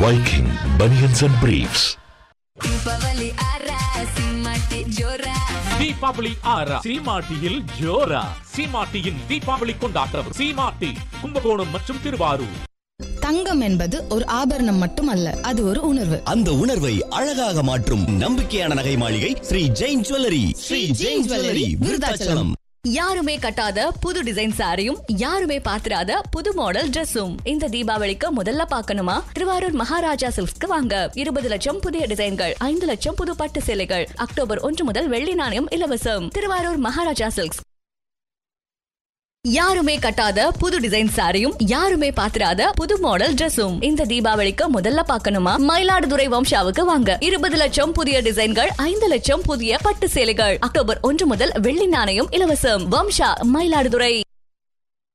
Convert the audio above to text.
Viking Bunions and Briefs. Deepavali ಆರ ಸಿಂಹಕ್ಕೆ ಜೋರ தீபாவளி ஆறா சீமாட்டியில் ஜோரா சீமாட்டியின் தீபாவளி கொண்டாட்டம் சீமாட்டி கும்பகோணம் மற்றும் திருவாரூர் தங்கம் என்பது ஒரு ஆபரணம் மட்டுமல்ல அது ஒரு உணர்வு அந்த உணர்வை அழகாக மாற்றும் நம்பிக்கையான நகை மாளிகை ஸ்ரீ ஜெயின் ஜுவல்லரி ஸ்ரீ ஜெயின் ஜுவல்லரி விருதாச்சலம் யாருமே கட்டாத புது டிசைன் சாரியும் யாருமே பாத்திராத புது மாடல் Dressum இந்த தீபாவளிக்கு முதல்ல பார்க்கணுமா திருவாரூர் மகாராஜா சில்க்ஸ்க்கு வாங்க இருபது லட்சம் புதிய டிசைன்கள் ஐந்து லட்சம் புது பட்டு சேலைகள் அக்டோபர் ஒன்று முதல் வெள்ளி நாணயம் இலவசம் திருவாரூர் மகாராஜா சில்க்ஸ் யாருமே கட்டாத புது டிசைன் சாரியும் யாருமே பாத்திராத புது மாடல் Dressum இந்த தீபாவளிக்கு முதல்ல பார்க்கணுமா மயிலாடுதுறை வம்சாவுக்கு வாங்க இருபது லட்சம் புதிய டிசைன்கள் ஐந்து லட்சம் புதிய பட்டு சேலைகள் அக்டோபர் ஒன்று முதல் வெள்ளி நாணயம் இலவசம் வம்சா மயிலாடுதுறை